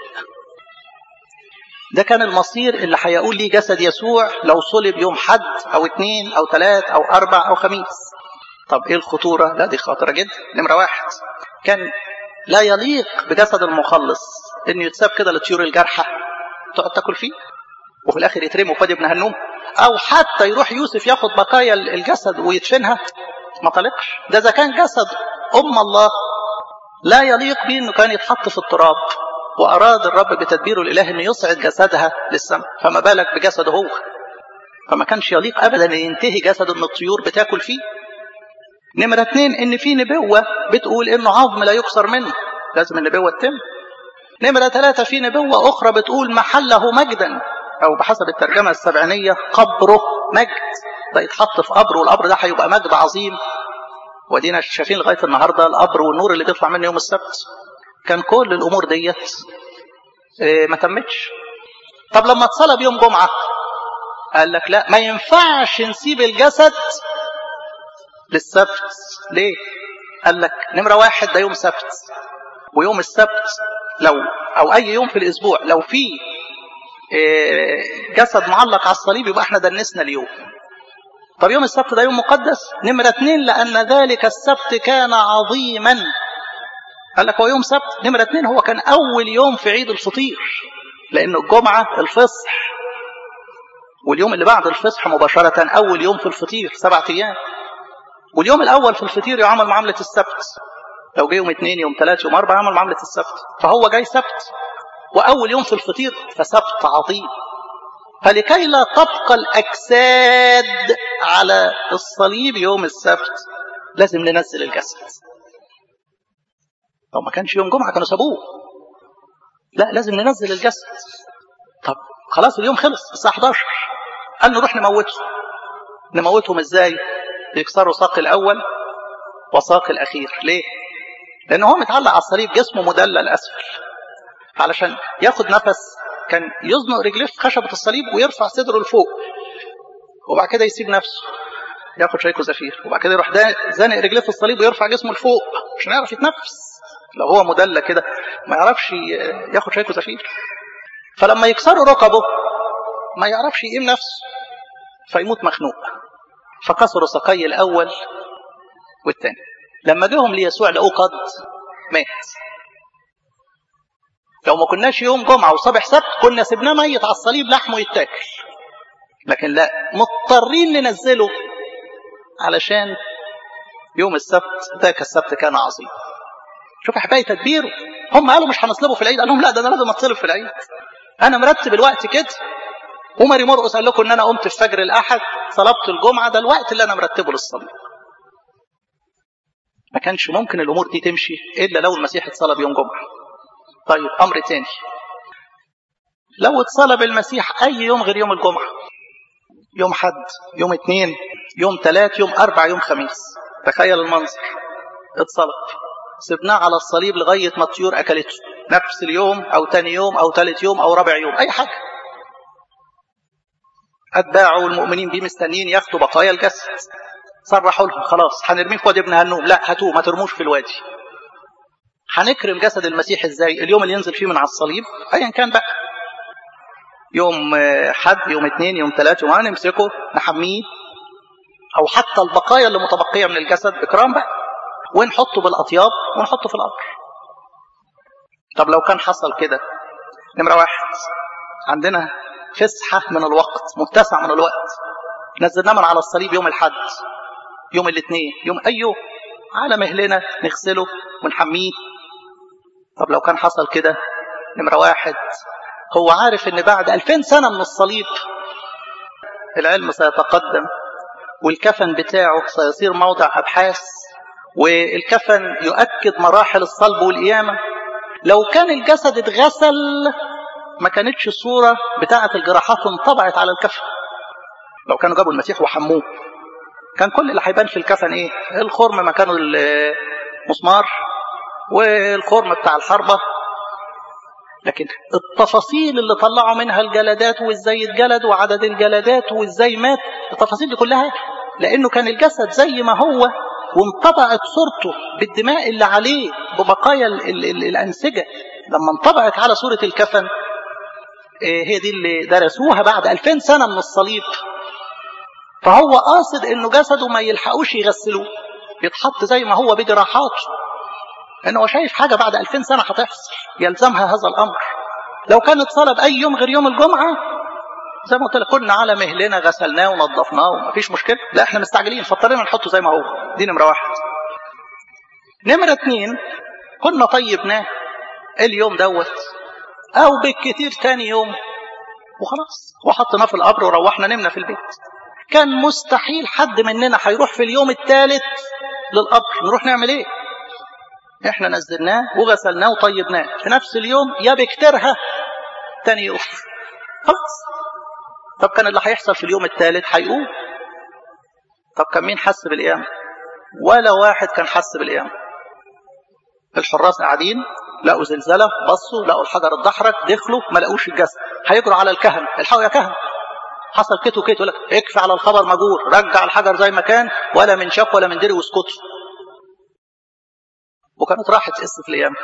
ده كان المصير اللي هيقول ليه جسد يسوع لو صلب يوم حد او اثنين او ثلاث او اربع او خميس طب ايه الخطورة لا دي خطرة جدا نمرة واحد كان لا يليق بجسد المخلص انه يتساب كده لطيور الجرحى تقعد تاكل فيه وفي الاخر يترموا في وادي ابن هنوم او حتى يروح يوسف ياخد بقايا الجسد ويدفنها ما طلقش ده اذا كان جسد ام الله لا يليق به انه كان يتحط في التراب واراد الرب بتدبيره الالهي انه يصعد جسدها للسماء فما بالك بجسده هو فما كانش يليق ابدا ان ينتهي جسده ان الطيور بتاكل فيه نمرة اتنين ان في نبوة بتقول انه عظم لا يكسر منه لازم النبوة تتم نمرة ثلاثة في نبوة اخرى بتقول محله مجدا او بحسب الترجمة السبعينية قبره مجد ده يتحط في قبر والقبر ده هيبقى مجد عظيم ودينا شايفين لغاية النهاردة القبر والنور اللي بيطلع منه يوم السبت كان كل الامور ديت ما تمتش طب لما اتصلب يوم جمعة قال لك لا ما ينفعش نسيب الجسد للسبت ليه قال لك نمرة واحد ده يوم سبت ويوم السبت لو أو أي يوم في الأسبوع لو في جسد معلق على الصليب يبقى احنا دنسنا اليوم طب يوم السبت ده يوم مقدس نمرة اتنين لأن ذلك السبت كان عظيما قال لك هو يوم سبت نمرة اتنين هو كان أول يوم في عيد الفطير لأنه الجمعة الفصح واليوم اللي بعد الفصح مباشرة أول يوم في الفطير سبعة أيام واليوم الأول في الفطير يعمل معاملة السبت لو جه يوم اثنين يوم ثلاث يوم أربعة يعمل معاملة السبت فهو جاي سبت وأول يوم في الفطير فسبت عظيم فلكي لا تبقى الأجساد على الصليب يوم السبت لازم ننزل الجسد لو ما كانش يوم جمعة كانوا سابوه لا لازم ننزل الجسد طب خلاص اليوم خلص الساعة 11 قال نروح نموته نموتهم ازاي يكسروا ساق الأول وساق الأخير ليه لان هو متعلق على الصليب جسمه مدلل اسفل علشان ياخد نفس كان يزنق رجليه في خشبة الصليب ويرفع صدره لفوق وبعد كده يسيب نفسه ياخد شيكو زفير وبعد كده يروح ده زانق رجليه في الصليب ويرفع جسمه لفوق عشان يعرف يتنفس لو هو مدلل كده ما يعرفش ياخد شيكو زفير فلما يكسروا ركبه ما يعرفش يقيم نفسه فيموت مخنوق فكسروا ساقي الاول والثاني لما جاهم ليسوع لقوه قد مات لو ما كناش يوم جمعة وصبح سبت كنا سبناه ميت على الصليب لحمه يتاكل لكن لا مضطرين ننزله علشان يوم السبت ذاك السبت كان عظيم شوف احبائي تدبيره هم قالوا مش هنصلبه في العيد قال لهم لا ده انا لازم اتصلب في العيد انا مرتب الوقت كده وماري مرقس قال لكم ان انا قمت في فجر الاحد صلبت الجمعه ده الوقت اللي انا مرتبه للصليب ما كانش ممكن الامور دي تمشي الا لو المسيح اتصلب يوم جمعه طيب امر تاني لو اتصلب المسيح اي يوم غير يوم الجمعه يوم حد يوم اثنين يوم ثلاث يوم اربع يوم خميس تخيل المنظر اتصلب سبناه على الصليب لغايه ما الطيور اكلته نفس اليوم او تاني يوم او ثالث يوم او رابع يوم اي حاجه اتباعه والمؤمنين بيه مستنيين ياخدوا بقايا الجسد صرحوا لهم خلاص هنرميه في وادي ابن هنوم لا هاتوه ما ترموش في الوادي هنكرم جسد المسيح ازاي اليوم اللي ينزل فيه من على الصليب ايا كان بقى يوم حد يوم اثنين يوم ثلاث يوم نمسكه نحميه او حتى البقايا اللي متبقيه من الجسد اكرام بقى ونحطه بالاطياب ونحطه في القبر طب لو كان حصل كده نمره واحد عندنا فسحه من الوقت متسع من الوقت نزلناه من على الصليب يوم الحد يوم الاثنين يوم اي يوم على مهلنا نغسله ونحميه طب لو كان حصل كده نمرة واحد هو عارف ان بعد ألفين سنة من الصليب العلم سيتقدم والكفن بتاعه سيصير موضع أبحاث والكفن يؤكد مراحل الصلب والقيامة لو كان الجسد اتغسل ما كانتش الصورة بتاعة الجراحات انطبعت على الكفن لو كانوا جابوا المسيح وحموه كان كل اللي هيبان في الكفن ايه الخرم مكانه المسمار والخرم بتاع الحربة لكن التفاصيل اللي طلعوا منها الجلدات وازاي اتجلد وعدد الجلدات وازاي مات التفاصيل دي كلها لانه كان الجسد زي ما هو وانطبعت صورته بالدماء اللي عليه ببقايا ال ال ال الانسجه لما انطبعت على صوره الكفن هي دي اللي درسوها بعد 2000 سنه من الصليب فهو قاصد انه جسده ما يلحقوش يغسلوه يتحط زي ما هو بجراحاته لأنه هو شايف حاجة بعد 2000 سنة هتحصل يلزمها هذا الأمر لو كان اتصلب أي يوم غير يوم الجمعة زي ما قلت لك كنا على مهلنا غسلناه ونظفناه ومفيش مشكلة لا احنا مستعجلين فاضطرينا نحطه زي ما هو دي نمرة واحد نمرة اتنين كنا طيبناه اليوم دوت أو بالكتير تاني يوم وخلاص وحطيناه في القبر وروحنا نمنا في البيت كان مستحيل حد مننا هيروح في اليوم الثالث للقبر نروح نعمل ايه احنا نزلناه وغسلناه وطيبناه في نفس اليوم يا بكترها تاني يوم خلاص طب كان اللي هيحصل في اليوم الثالث هيقوم طب كان مين حس بالقيامة ولا واحد كان حس بالقيامة الحراس قاعدين لقوا زلزلة بصوا لقوا الحجر اتدحرج دخلوا ما لقوش الجسد هيجروا على الكهنة الحقوا يا كهنة حصل كت وكت يقول لك اكفي على الخبر مجور رجع الحجر زي ما كان ولا من شاف ولا من دري واسكتوا وكانت راحت قصة الأيام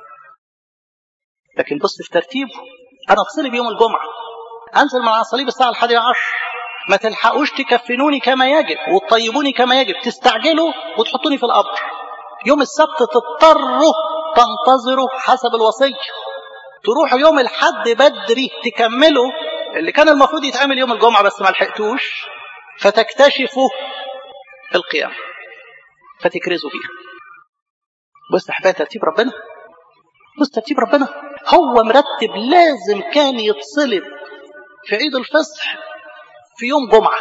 لكن بص في ترتيبه أنا أتصلب يوم الجمعة أنزل من على الصليب الساعة الحادية عشر ما تلحقوش تكفنوني كما يجب وتطيبوني كما يجب تستعجلوا وتحطوني في القبر يوم السبت تضطروا تنتظروا حسب الوصية تروحوا يوم الحد بدري تكملوا اللي كان المفروض يتعمل يوم الجمعة بس ما لحقتوش فتكتشفوا القيامة فتكرزوا فيها بص احبائي ترتيب ربنا بص ترتيب ربنا هو مرتب لازم كان يتصلب في عيد الفصح في يوم جمعة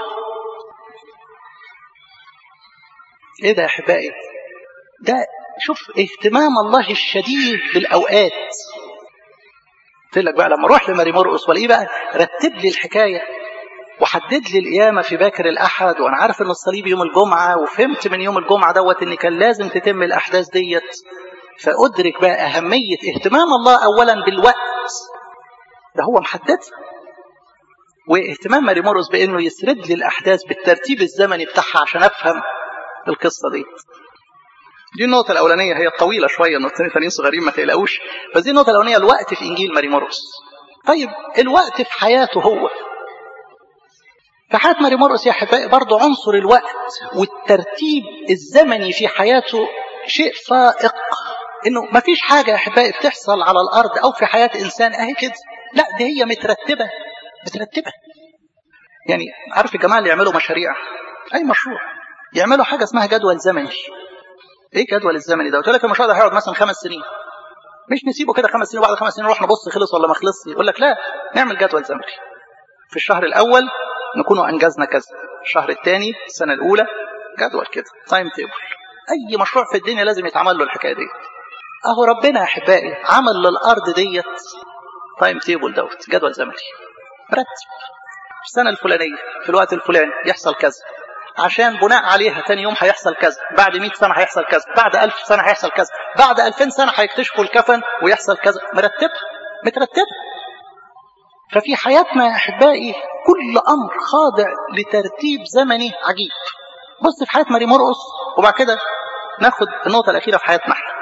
ايه ده يا احبائي ده شوف اهتمام الله الشديد بالاوقات قلت لك بقى لما اروح لماري مرقس والاقيه بقى رتب لي الحكايه وحدد لي القيامه في باكر الاحد وانا عارف ان الصليب يوم الجمعه وفهمت من يوم الجمعه دوت ان كان لازم تتم الاحداث ديت فأدرك بقى أهمية اهتمام الله أولا بالوقت ده هو محددها واهتمام ماري مورس بأنه يسرد لي الأحداث بالترتيب الزمني بتاعها عشان أفهم القصة دي دي النقطة الأولانية هي الطويلة شوية النقطتين الثانيين صغيرين ما تقلقوش بس دي النقطة الأولانية الوقت في إنجيل ماري مرقس طيب الوقت في حياته هو في حياة ماري مرقس يا أحبائي برضه عنصر الوقت والترتيب الزمني في حياته شيء فائق إنه ما فيش حاجة يا أحبائي بتحصل على الأرض أو في حياة إنسان أهي كده لا دي هي مترتبة مترتبة يعني عارف الجماعة اللي يعملوا مشاريع أي مشروع يعملوا حاجة اسمها جدول زمني ايه الجدول الزمني ده؟ قلت لك المشروع ده هيقعد مثلا خمس سنين. مش نسيبه كده خمس سنين وبعد خمس سنين نروح نبص خلص ولا ما خلصش، يقول لك لا نعمل جدول زمني. في الشهر الاول نكون انجزنا كذا، الشهر الثاني السنه الاولى جدول كده تايم تيبل. اي مشروع في الدنيا لازم يتعمل له الحكايه دي. اهو ربنا يا احبائي عمل للارض ديت تايم تيبل دوت جدول زمني. رتب في السنه الفلانيه في الوقت الفلاني يحصل كذا عشان بناء عليها تاني يوم هيحصل كذا بعد 100 سنة هيحصل كذا بعد 1000 سنة هيحصل كذا بعد 2000 سنة هيكتشفوا الكفن ويحصل كذا مرتبة مترتبة ففي حياتنا يا أحبائي كل أمر خاضع لترتيب زمني عجيب بص في حياة ماري مرقس وبعد كده ناخد النقطة الأخيرة في حياتنا احنا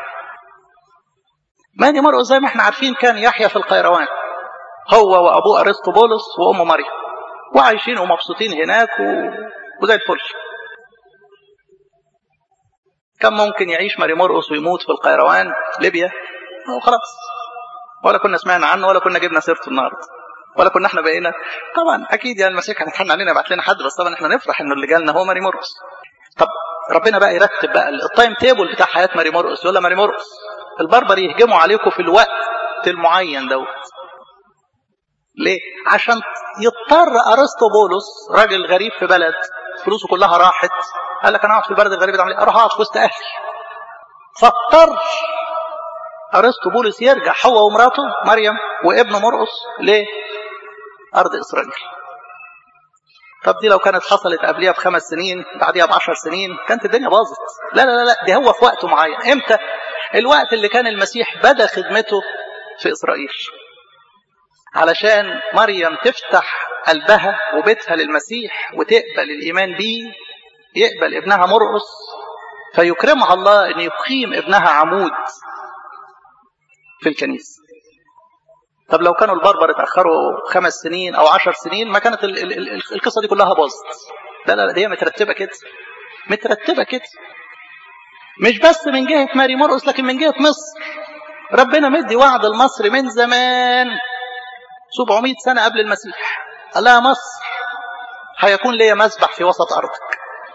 ماري مرقس زي ما احنا عارفين كان يحيى في القيروان هو وأبوه أرسطوبولس وأمه مريم وعايشين ومبسوطين هناك و... وزي الفل كم ممكن يعيش ماري مرقس ويموت في القيروان ليبيا وخلاص ولا كنا سمعنا عنه ولا كنا جبنا سيرته النهارده ولا كنا احنا بقينا طبعا اكيد يعني المسيح هنتحن علينا يبعت لنا حد بس طبعا احنا نفرح انه اللي جالنا هو ماري مرقس طب ربنا بقى يرتب بقى التايم تيبل بتاع حياه ماري مرقس يقول ماري مرقس البربر يهجموا عليكم في الوقت المعين دوت ليه؟ عشان يضطر ارسطوبولس راجل غريب في بلد فلوسه كلها راحت قال لك انا اقعد في البلد الغريب ده اروح اقعد في وسط اهلي فاضطر ارسطوبولس يرجع هو ومراته مريم وابنه مرقس لارض اسرائيل طب دي لو كانت حصلت قبليها بخمس سنين بعديها بعشر سنين كانت الدنيا باظت لا لا لا دي هو في وقته معين امتى الوقت اللي كان المسيح بدا خدمته في اسرائيل علشان مريم تفتح قلبها وبيتها للمسيح وتقبل الإيمان بيه يقبل ابنها مرقص فيكرمها الله أن يقيم ابنها عمود في الكنيسة طب لو كانوا البربر اتأخروا خمس سنين أو عشر سنين ما كانت ال ال ال القصة دي كلها باظت لا لا دي مترتبة كده مترتبة كده مش بس من جهة ماري مرقص لكن من جهة مصر ربنا مدي وعد المصري من زمان 700 سنة قبل المسيح قال لها مصر هيكون ليا مسبح في وسط أرضك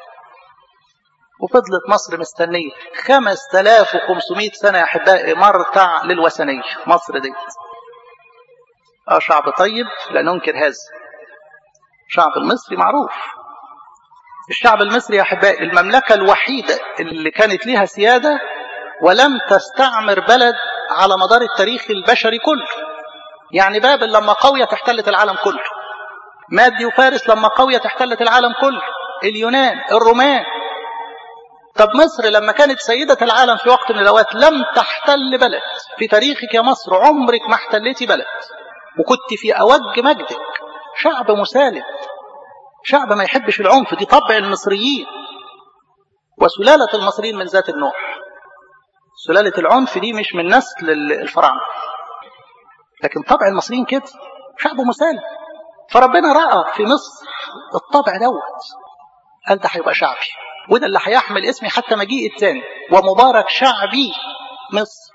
وفضلت مصر مستنية 5500 سنة يا أحبائي مرتع للوثنية مصر دي اه شعب طيب لا ننكر هذا الشعب المصري معروف الشعب المصري يا أحبائي المملكة الوحيدة اللي كانت ليها سيادة ولم تستعمر بلد على مدار التاريخ البشري كله يعني بابل لما قوية احتلت العالم كله مادي وفارس لما قوية احتلت العالم كله اليونان الرومان طب مصر لما كانت سيدة العالم في وقت من الأوقات لم تحتل بلد في تاريخك يا مصر عمرك ما احتلتي بلد وكنت في أوج مجدك شعب مسالم شعب ما يحبش العنف دي طبع المصريين وسلالة المصريين من ذات النوع سلالة العنف دي مش من نسل الفراعنة لكن طبع المصريين كده شعب مسالم فربنا رأى في مصر الطبع دوت قال ده هيبقى شعبي وده اللي هيحمل اسمي حتى مجيء الثاني ومبارك شعبي مصر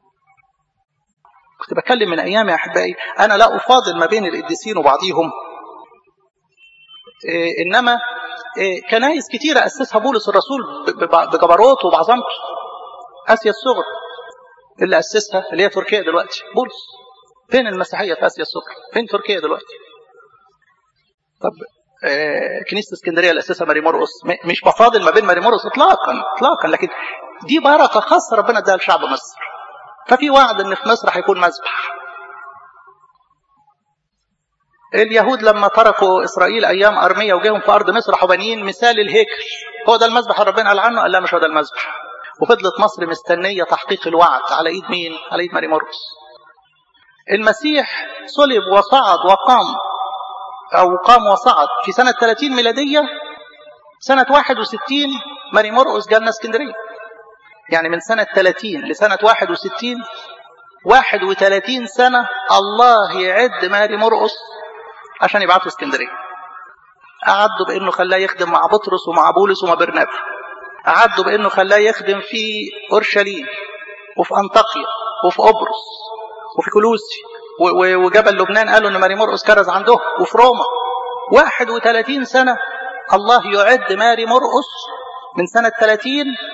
كنت بكلم من ايام يا احبائي انا لا افاضل ما بين القديسين وبعضيهم إيه انما إيه كنايس كتيره اسسها بولس الرسول بجبروته وبعظمته اسيا الصغرى اللي اسسها اللي هي تركيا دلوقتي بولس فين المسيحيه في اسيا الصغرى فين تركيا دلوقتي طب آه كنيسه اسكندريه اللي اسسها ماري مرقس مش بفاضل ما بين ماري مرقس اطلاقا اطلاقا لكن دي بركه خاصه ربنا اداها لشعب مصر ففي وعد ان في مصر هيكون مذبح اليهود لما تركوا اسرائيل ايام ارميه وجيهم في ارض مصر راحوا بانيين مثال الهيكل هو ده المذبح اللي ربنا قال عنه قال لا مش هو ده المذبح وفضلت مصر مستنية تحقيق الوعد على إيد مين؟ على إيد ماري مرقس المسيح صلب وصعد وقام أو قام وصعد في سنة 30 ميلادية سنة 61 ماري مرقس جالنا اسكندرية يعني من سنة 30 لسنة 61 31 سنة الله يعد ماري مرقس عشان يبعته اسكندرية أعدوا بأنه خلاه يخدم مع بطرس ومع بولس ومع برنابا أعدوا بأنه خلاه يخدم في أورشليم وفي أنطاكيا وفي قبرص وفي كلوسي وجبل لبنان قالوا ان ماري مرقس كرز عنده وفي روما 31 سنه الله يعد ماري مرقس من سنه 30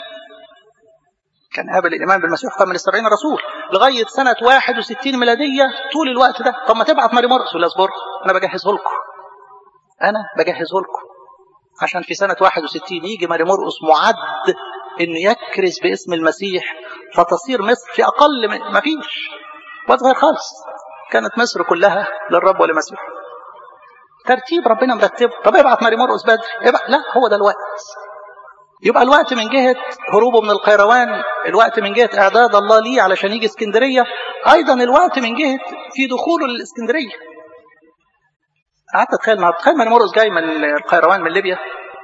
كان قابل الإيمان بالمسيح كان من السبعين رسول لغاية سنة 61 ميلادية طول الوقت ده طب ما تبعت ماري مرقس ولا اصبر أنا بجهزه لكم أنا بجهزه لكم عشان في سنة 61 يجي ماري مرقس معد إنه يكرز باسم المسيح فتصير مصر في أقل من ما فيش وقت صغير خالص كانت مصر كلها للرب ولمسيحه ترتيب ربنا مرتبه طب ابعت ماري مرقس بدري ابعت لا هو ده الوقت يبقى الوقت من جهة هروبه من القيروان الوقت من جهة إعداد الله ليه علشان يجي اسكندرية أيضا الوقت من جهة في دخوله للإسكندرية قعدت أتخيل مع تخيل ماري مرقس جاي من القيروان من ليبيا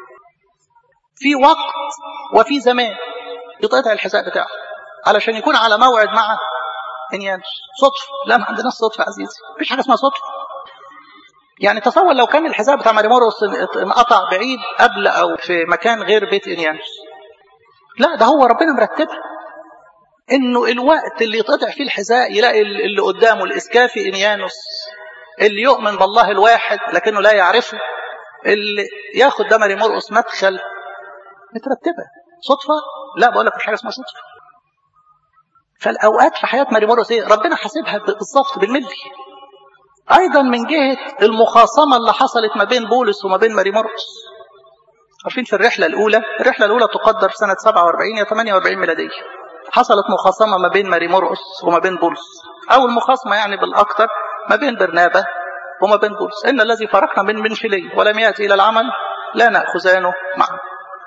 في وقت وفي زمان يتقطع الحساب بتاعه علشان يكون على موعد مع انيانوس صدفة لا ما عندناش صدفة عزيزي مفيش حاجة اسمها صدفة يعني تصور لو كان الحساب بتاع ماريموروس انقطع بعيد قبل او في مكان غير بيت انيانوس لا ده هو ربنا مرتبها انه الوقت اللي يتقطع فيه الحذاء يلاقي اللي قدامه الاسكافي انيانوس اللي يؤمن بالله الواحد لكنه لا يعرفه اللي ياخد ده ماريمورقس مدخل مترتبه صدفه لا بقول لك مش حاجه اسمها صدفه فالاوقات في حياه ماريمورقس ايه ربنا حاسبها بالظبط بالملي ايضا من جهه المخاصمه اللي حصلت ما بين بولس وما بين ماريمورقس عارفين في الرحله الاولى الرحله الاولى تقدر في سنه 47 يا 48 ميلاديه حصلت مخاصمه ما بين ماريمورقس وما بين بولس او المخاصمه يعني بالاكثر ما بين برنابا وما بين بولس ان الذي فرقنا من منفلي ولم ياتي الى العمل لا ناخذانه معه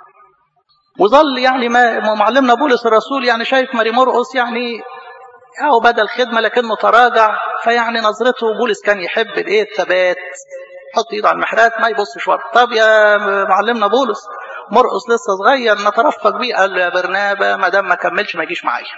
وظل يعني ما معلمنا بولس الرسول يعني شايف ماري مرقس يعني أو بدل خدمة لكنه تراجع فيعني نظرته بولس كان يحب الايه الثبات يحط ايده على المحرات ما يبصش ورا طب يا معلمنا بولس مرقس لسه صغير نترفق بيه قال له يا برنابا ما دام ما كملش ما يجيش معايا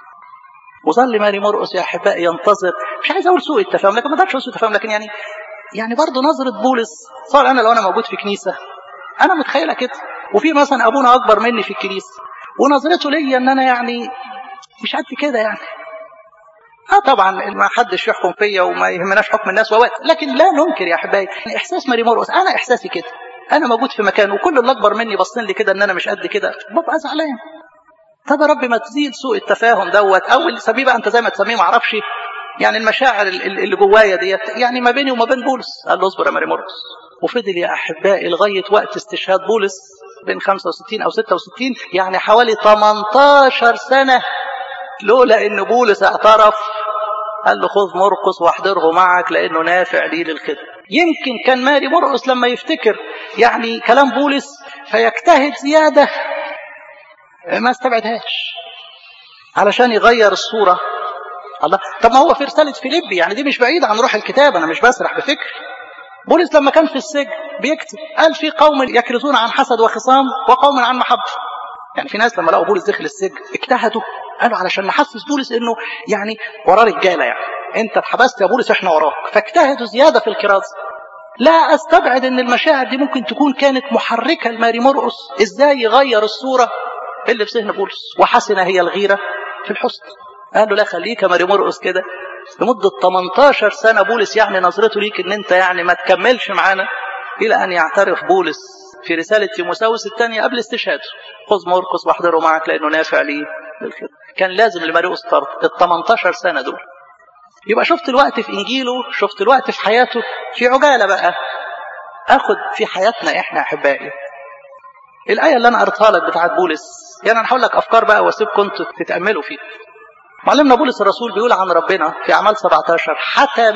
وظل ماري مرقس يا احبائي ينتظر مش عايز اقول سوء التفاهم لكن ما اقدرش اقول سوء التفاهم لكن يعني يعني برضه نظره بولس صار انا لو انا موجود في كنيسه انا متخيله كده وفي مثلا ابونا اكبر مني في الكنيسه ونظرته ليا ان انا يعني مش قد كده يعني اه طبعا ما حدش يحكم فيا وما يهمناش حكم الناس ووقت لكن لا ننكر يا احبائي احساس ماري مرقس انا احساسي كده انا موجود في مكان وكل اللي اكبر مني باصين لي كده ان انا مش قد كده ببقى زعلان طب يا رب ما تزيد سوء التفاهم دوت او اللي سميه بقى انت زي ما تسميه ما اعرفش يعني المشاعر اللي جوايا ديت يعني ما بيني وما بين بولس قال له اصبر يا ماري مرقس وفضل يا احبائي لغايه وقت استشهاد بولس بين 65 او 66 يعني حوالي 18 سنه لولا ان بولس اعترف قال له خذ مرقس واحضره معك لانه نافع لي للخدمه يمكن كان ماري مرقس لما يفتكر يعني كلام بولس فيجتهد زياده ما استبعدهاش علشان يغير الصوره الله طب ما هو في رساله فيليبي يعني دي مش بعيده عن روح الكتاب انا مش بسرح بفكر بولس لما كان في السجن بيكتب قال في قوم يكرزون عن حسد وخصام وقوم عن محبه يعني في ناس لما لقوا بولس دخل السجن اجتهدوا قالوا علشان نحسس بولس انه يعني وراه رجاله يعني انت اتحبست يا بولس احنا وراك فاجتهدوا زياده في الكرازه لا استبعد ان المشاعر دي ممكن تكون كانت محركه لماري مرقس ازاي يغير الصوره اللي في ذهن بولس وحسن هي الغيره في الحسن قال له لا خليك يا ماري مرقس كده لمدة 18 سنة بولس يعني نظرته ليك ان انت يعني ما تكملش معانا الى ان يعترف بولس في رسالة تيموساوس الثانية قبل استشهاده خذ مرقس واحضره معك لانه نافع لي للخدمة كان لازم لماريوس طرد ال 18 سنة دول يبقى شفت الوقت في انجيله شفت الوقت في حياته في عجالة بقى اخد في حياتنا احنا احبائي الآية اللي أنا قريتها لك بتاعت بولس يعني أنا هقول لك أفكار بقى وأسيبكم أنتوا تتأملوا فيها معلمنا بولس الرسول بيقول عن ربنا في أعمال 17 حتم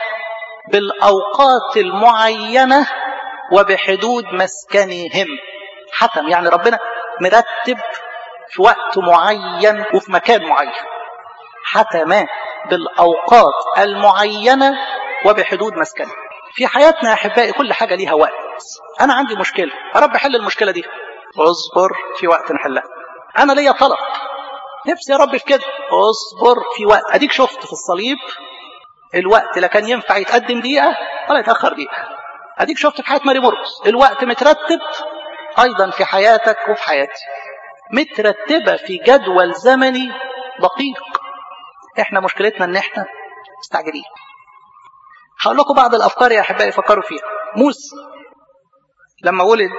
بالأوقات المعينة وبحدود مسكنهم حتم يعني ربنا مرتب في وقت معين وفي مكان معين حتم بالأوقات المعينة وبحدود مسكنه في حياتنا يا أحبائي كل حاجة ليها وقت أنا عندي مشكلة يا رب حل المشكلة دي اصبر في وقت نحلها أنا ليا طلب نفسي يا رب في كده اصبر في وقت أديك شفت في الصليب الوقت لا كان ينفع يتقدم دقيقة ولا يتأخر دقيقة أديك شفت في حياة ماري مرقس الوقت مترتب أيضا في حياتك وفي حياتي مترتبة في جدول زمني دقيق احنا مشكلتنا ان احنا مستعجلين هقول لكم بعض الافكار يا احبائي فكروا فيها موسى لما ولد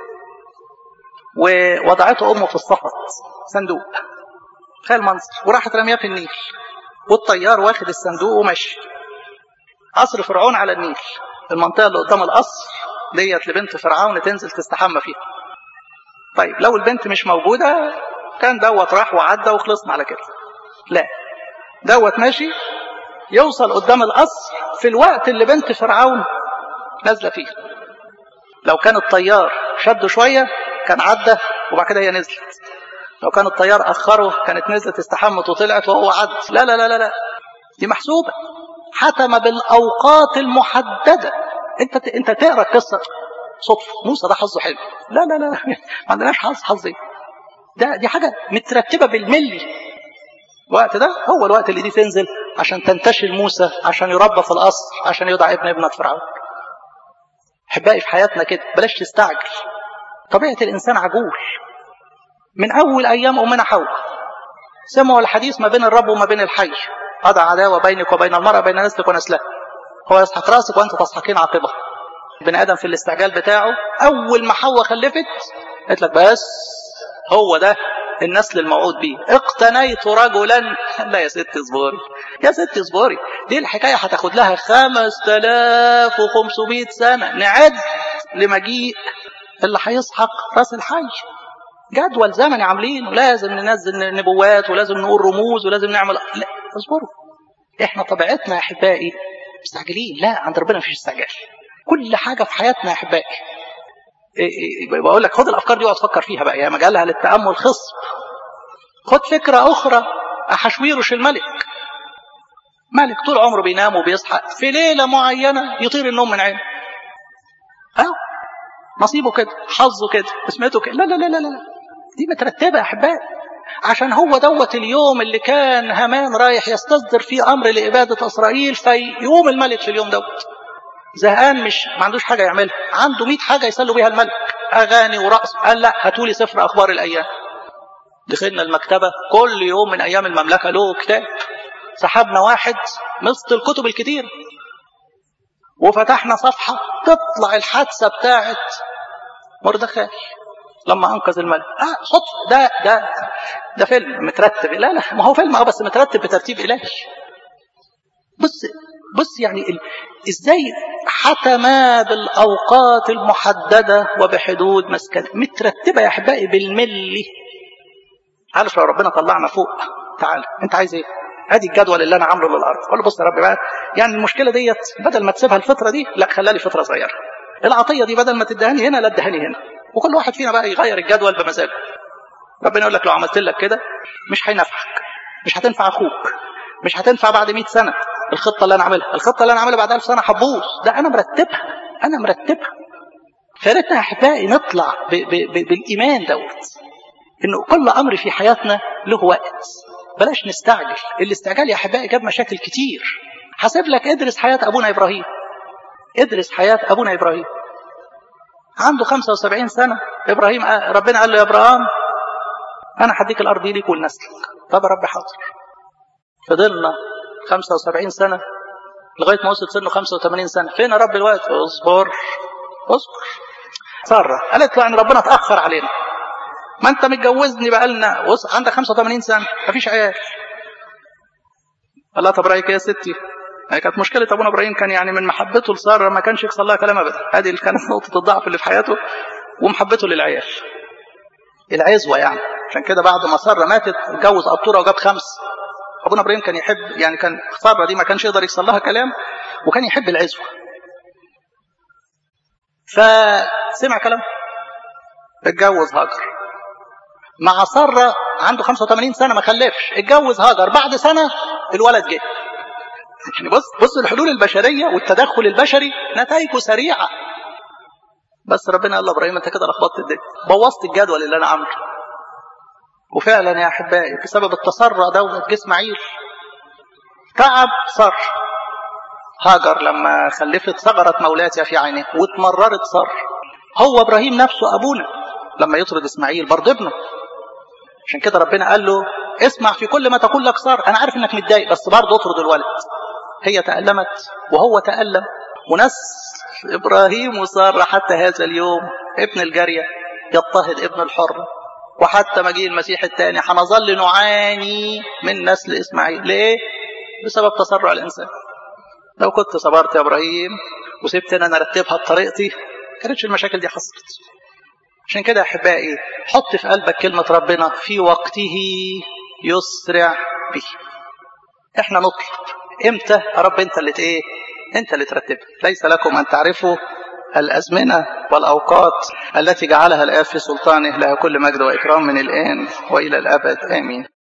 ووضعته امه في الصفط صندوق تخيل منظر وراحت رمياه في النيل والطيار واخد الصندوق وماشي قصر فرعون على النيل المنطقه اللي قدام القصر ديت لبنت فرعون تنزل تستحمى فيها طيب لو البنت مش موجوده كان دوت راح وعدى وخلصنا على كده لا دوت ماشي يوصل قدام القصر في الوقت اللي بنت فرعون نازله فيه لو كان الطيار شده شويه كان عدى وبعد كده هي نزلت لو كان الطيار اخره كانت نزلت استحمت وطلعت وهو عد لا لا لا لا, لا. دي محسوبه حتم بالاوقات المحدده انت انت تقرا القصه صدفه موسى ده حظه حلو لا لا لا ما عندناش حظ حظ ايه ده دي حاجه مترتبه بالملي الوقت ده هو الوقت اللي دي تنزل عشان تنتشل موسى عشان يربى في القصر عشان يدعى ابن ابنة فرعون احبائي في حياتنا كده بلاش تستعجل طبيعة الإنسان عجول من أول أيام أمنا حواء سمعوا الحديث ما بين الرب وما بين الحي أضع عداوة بينك وبين المرأة بين نسلك ونسلها هو يسحق راسك وأنت تسحقين عاقبه بني آدم في الاستعجال بتاعه أول ما حواء خلفت قالت لك بس هو ده النسل الموعود به اقتنيت رجلا لا يا ست اصبري يا ست اصبري دي الحكايه هتاخد لها 5500 سنه نعد لمجيء اللي هيسحق راس الحي جدول زمني عاملينه لازم ننزل نبوات ولازم نقول رموز ولازم نعمل لا اصبروا احنا طبيعتنا يا احبائي مستعجلين لا عند ربنا مفيش استعجال كل حاجه في حياتنا يا احبائي بقول لك خد الافكار دي واقعد تفكر فيها بقى يا مجالها للتامل خصب خد فكره اخرى احشويرش الملك ملك طول عمره بينام وبيصحى في ليله معينه يطير النوم من عينه اه نصيبه كده حظه كده اسمته كده لا لا لا لا لا دي مترتبه يا احبائي عشان هو دوت اليوم اللي كان هامان رايح يستصدر فيه امر لاباده اسرائيل فيقوم الملك في اليوم دوت زهقان مش ما عندوش حاجه يعملها عنده 100 حاجه يسلوا بيها الملك اغاني ورقص قال لا هاتوا لي سفر اخبار الايام دخلنا المكتبه كل يوم من ايام المملكه له كتاب سحبنا واحد مصت الكتب الكتير وفتحنا صفحه تطلع الحادثه بتاعت مردخاي لما انقذ الملك اه صدفه ده ده ده فيلم مترتب لا لا ما هو فيلم اه بس مترتب بترتيب الهي بص بص يعني ال... ازاي حتم بالاوقات المحدده وبحدود مسكن مترتبه يا احبائي بالملي عارف لو ربنا طلعنا فوق تعال انت عايز ايه ادي الجدول اللي انا عامله للارض قول له بص يا رب بقى يعني المشكله ديت بدل ما تسيبها الفتره دي لا خليها لي فتره صغيره العطيه دي بدل ما تدهني هنا لا ادهني هنا وكل واحد فينا بقى يغير الجدول بمزاجه ربنا يقول لك لو عملت لك كده مش هينفعك مش هتنفع اخوك مش هتنفع بعد 100 سنه الخطه اللي انا عاملها الخطه اللي انا عاملها بعد 1000 سنه هتبوظ ده انا مرتبها انا مرتبها فياريتنا يا احبائي نطلع ب ب ب بالايمان دوت انه كل امر في حياتنا له وقت بلاش نستعجل الاستعجال يا احبائي جاب مشاكل كتير حاسب لك ادرس حياه ابونا ابراهيم ادرس حياه ابونا ابراهيم عنده 75 سنه ابراهيم ربنا قال له يا ابراهيم انا هديك الارض دي ليك ولنسلك طب يا رب حاضر فضلنا 75 سنة لغاية ما وصل سنه 85 سنة فين يا رب الوقت اصبر اصبر سارة قالت له يعني ربنا اتأخر علينا ما انت متجوزني بقالنا وص... عندك 85 سنة مفيش عيال قال لها طب رايك يا ستي هي كانت مشكلة أبونا إبراهيم كان يعني من محبته لسارة ما كانش يكسر لها كلام أبدا هذه اللي كانت نقطة الضعف اللي في حياته ومحبته للعيال العزوة يعني عشان كده بعد ما سارة ماتت اتجوز قطورة وجاب خمس ابونا ابراهيم كان يحب يعني كان ساره دي ما كانش يقدر يكسر لها كلام وكان يحب العزوه فسمع كلام اتجوز هاجر مع ساره عنده 85 سنه ما خلفش اتجوز هاجر بعد سنه الولد جه يعني بص بص الحلول البشريه والتدخل البشري نتائجه سريعه بس ربنا قال لابراهيم انت كده لخبطت الدنيا بوظت الجدول اللي انا عامله وفعلا يا احبائي بسبب التسرع ده جه اسماعيل تعب صر هاجر لما خلفت صغرت مولاتها في عينه واتمررت صر هو ابراهيم نفسه ابونا لما يطرد اسماعيل برضه ابنه عشان كده ربنا قال له اسمع في كل ما تقول لك صار انا عارف انك متضايق بس برضه اطرد الولد هي تألمت وهو تألم وناس ابراهيم وساره حتى هذا اليوم ابن الجاريه يضطهد ابن الحر وحتى مجيء المسيح الثاني هنظل نعاني من نسل اسماعيل ليه بسبب تسرع الانسان لو كنت صبرت يا ابراهيم وسبت انا نرتبها بطريقتي كانتش المشاكل دي حصلت عشان كده يا احبائي حط في قلبك كلمه ربنا في وقته يسرع به احنا نطلب امتى يا رب انت اللي ايه انت اللي ترتبها ليس لكم ان تعرفوا الازمنه والاوقات التي جعلها الاب في سلطانه لها كل مجد واكرام من الان والى الابد امين